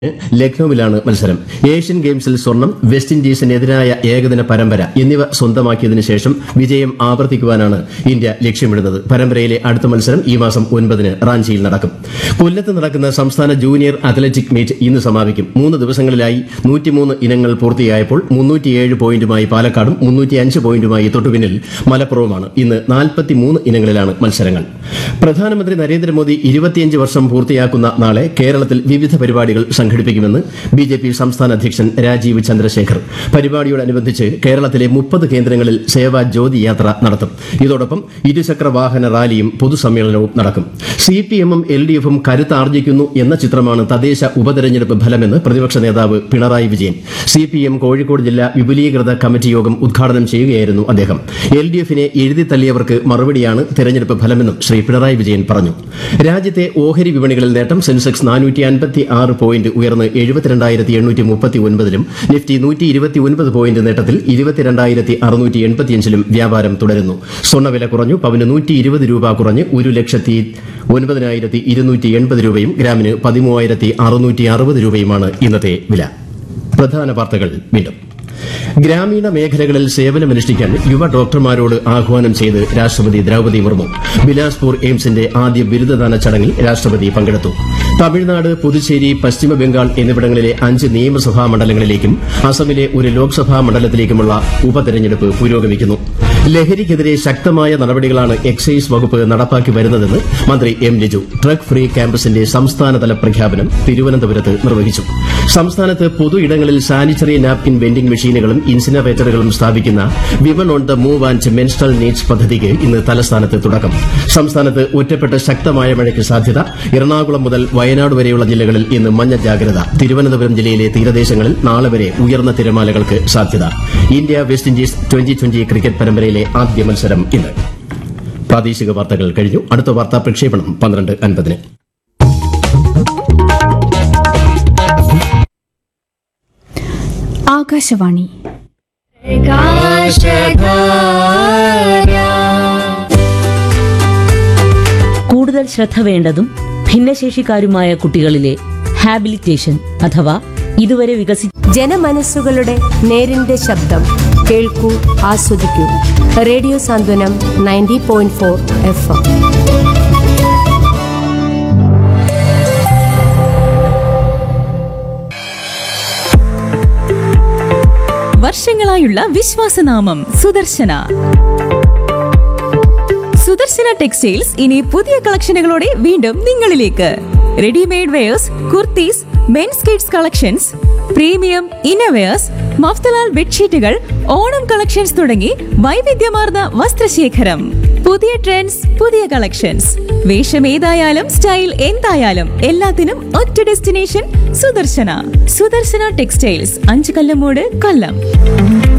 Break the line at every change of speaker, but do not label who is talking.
ലക്നൌവിലാണ് മത്സരം ഏഷ്യൻ ഗെയിംസിൽ സ്വർണം വെസ്റ്റ് ഇൻഡീസിനെതിരായ ഏകദിന പരമ്പര എന്നിവ സ്വന്തമാക്കിയതിനു ശേഷം വിജയം ആവർത്തിക്കുവാനാണ് ഇന്ത്യ ലക്ഷ്യമിടുന്നത് പരമ്പരയിലെ അടുത്ത മത്സരം ഈ മാസം ഒൻപതിന് റാഞ്ചിയിൽ നടക്കും കൊല്ലത്ത് നടക്കുന്ന സംസ്ഥാന ജൂനിയർ അത്ലറ്റിക് മീറ്റ് ഇന്ന് സമാപിക്കും മൂന്ന് ദിവസങ്ങളിലായി നൂറ്റിമൂന്ന് ഇനങ്ങൾ പൂർത്തിയായപ്പോൾ മുന്നൂറ്റിയേഴ് പോയിന്റുമായി പാലക്കാടും മുന്നൂറ്റിയഞ്ച് പോയിന്റുമായി തൊട്ടുപിന്നിൽ മലപ്പുറവുമാണ് ഇന്ന് നാൽപ്പത്തിമൂന്ന് ഇനങ്ങളിലാണ് മത്സരങ്ങൾ പ്രധാനമന്ത്രി നരേന്ദ്രമോദി ഇരുപത്തിയഞ്ച് വർഷം പൂർത്തിയാക്കുന്ന നാളെ കേരളത്തിൽ വിവിധ പരിപാടികൾ സംഘടിപ്പിക്കുമെന്ന് ബി ജെ പി സംസ്ഥാന അധ്യക്ഷൻ രാജീവ് ചന്ദ്രശേഖർ പരിപാടിയോടനുബന്ധിച്ച് കേരളത്തിലെ മുപ്പത് കേന്ദ്രങ്ങളിൽ സേവാ ജ്യോതി യാത്ര നടത്തും ഇതോടൊപ്പം ഇരുചക്ര വാഹന റാലിയും പൊതുസമ്മേളനവും നടക്കും സി പി എമ്മും എൽ ഡി എഫും കരുത്താർജിക്കുന്നു എന്ന ചിത്രമാണ് തദ്ദേശ ഉപതെരഞ്ഞെടുപ്പ് ഫലമെന്ന് പ്രതിപക്ഷ നേതാവ് Pinarayi Vijayan C P M Kozhikode ജില്ലാ വിപുലീകൃത കമ്മിറ്റി യോഗം ഉദ്ഘാടനം ചെയ്യുകയായിരുന്നു അദ്ദേഹം എൽ ഡി എഫിനെ എഴുതി തള്ളിയവർക്ക് മറുപടിയാണ് തെരഞ്ഞെടുപ്പ് ഫലമെന്നും ശ്രീ പിണറായി വിജയൻ പറഞ്ഞു രാജ്യത്തെ ഓഹരി വിപണികളിൽ നേട്ടം സെൻസെക്സ് നാനൂറ്റി അൻപത്തി ആറ് പോയിന്റ് ഉയർന്ന് എഴുപത്തിരണ്ടായിരത്തി എണ്ണൂറ്റി മുപ്പത്തി ഒൻപതിലും നിഫ്റ്റി നൂറ്റി ഇരുപത്തി ഒൻപത് പോയിന്റ് നേട്ടത്തിൽ ഇരുപത്തിരണ്ടായിരത്തി അറുന്നൂറ്റി എൺപത്തിയഞ്ചിലും വ്യാപാരം തുടരുന്നു സ്വർണ്ണവില കുറഞ്ഞു പവന് നൂറ്റി ഇരുപത് രൂപ കുറഞ്ഞ് ഒരു ലക്ഷത്തി ഒൻപതിനായിരത്തി ഇരുന്നൂറ്റി എൺപത് രൂപയും ഗ്രാമിന് പതിമൂവായിരത്തി അറുന്നൂറ്റി അറുപത് രൂപയുമാണ് ഇന്നത്തെ വില പ്രധാന വാർത്തകൾ വീണ്ടും ഗ്രാമീണ മേഖലകളിൽ സേവനമനുഷ്ഠിക്കാൻ യുവ ഡോക്ടർമാരോട് ആഹ്വാനം ചെയ്ത് രാഷ്ട്രപതി ദ്രൌപതി മുർമു ബിലാസ്പൂർ എയിംസിന്റെ ആദ്യ ബിരുദദാന ചടങ്ങിൽ രാഷ്ട്രപതി പങ്കെടുത്തു തമിഴ്നാട് പുതുച്ചേരി പശ്ചിമ ബംഗാൾ എന്നിവിടങ്ങളിലെ അഞ്ച് നിയമസഭാ മണ്ഡലങ്ങളിലേക്കും അസമിലെ ഒരു ലോക്സഭാ മണ്ഡലത്തിലേക്കുമുള്ള ഉപതെരഞ്ഞെടുപ്പ് പുരോഗമിക്കുന്നു ലഹരിക്കെതിരെ ശക്തമായ നടപടികളാണ് എക്സൈസ് വകുപ്പ് നടപ്പാക്കി വരുന്നതെന്ന് മന്ത്രി എം ലിജു ഡ്രഗ് ഫ്രീ ക്യാമ്പസിന്റെ സംസ്ഥാനതല പ്രഖ്യാപനം തിരുവനന്തപുരത്ത് നിർവഹിച്ചു സംസ്ഥാനത്ത് പൊതു ഇടങ്ങളിൽ സാനിറ്ററി നാപ്കിൻ വെൻഡിംഗ് മെഷീനുകളും ഇൻസിനറേറ്ററുകളും സ്ഥാപിക്കുന്ന women on the move and menstrual needs പദ്ധതിക്ക് ഇന്ന് തലസ്ഥാനത്ത് തുടക്കം സംസ്ഥാനത്ത് ഒറ്റപ്പെട്ട ശക്തമായ മഴയ്ക്ക് സാധ്യത എറണാകുളം മുതൽ വയനാട് വരെയുള്ള ജില്ലകളിൽ ഇന്ന് മഞ്ഞ ജാഗ്രത തിരുവനന്തപുരം ജില്ലയിലെ തീരദേശങ്ങളിൽ നാളെ വരെ ഉയർന്ന തിരമാലകൾക്ക് സാധ്യത India West Indies twenty twenty cricket പരമ്പരയിലെ ആദ്യ മത്സരം ഇന്ന് പ്രാദേശിക വാർത്തകൾ കഴിഞ്ഞു അടുത്ത വാർത്താ പ്രക്ഷേപണം പന്ത്രണ്ട് അൻപതിന്
ആകാശവാണി
കൂടുതൽ ശ്രദ്ധ വേണ്ടതും ഭിന്നശേഷിക്കാരുമായ കുട്ടികളിലെ ഹാബിലിറ്റേഷൻ അഥവാ ഇതുവരെ വികസി
ജനമനസ്സുകളുടെ നേരിന്റെ ശബ്ദം കേൾക്കൂ ആസ്വദിക്കൂ radio Santhwanam ninety point four F M
വർഷങ്ങളായുള്ള വിശ്വാസനാമം സുദർശന സുദർശന ടെക്സ്റ്റൈൽസ് ഇനി പുതിയ കളക്ഷനുകളോടെ വീണ്ടും നിങ്ങളിലേക്ക് readymade wears kurtis men's kids collections premium innerwears Mafatlal ബെഡ്ഷീറ്റുകൾ ഓണം കളക്ഷൻസ് തുടങ്ങി വൈവിധ്യമാർന്ന വസ്ത്രശേഖരം പുതിയ ട്രെൻഡ്സ് പുതിയ കളക്ഷൻസ് വേഷം ഏതായാലും സ്റ്റൈൽ എന്തായാലും എല്ലാത്തിനും ഒറ്റ ഡെസ്റ്റിനേഷൻ സുദർശന സുദർശന ടെക്സ്റ്റൈൽസ് അഞ്ചു കല്ലമൂട് കൊല്ലം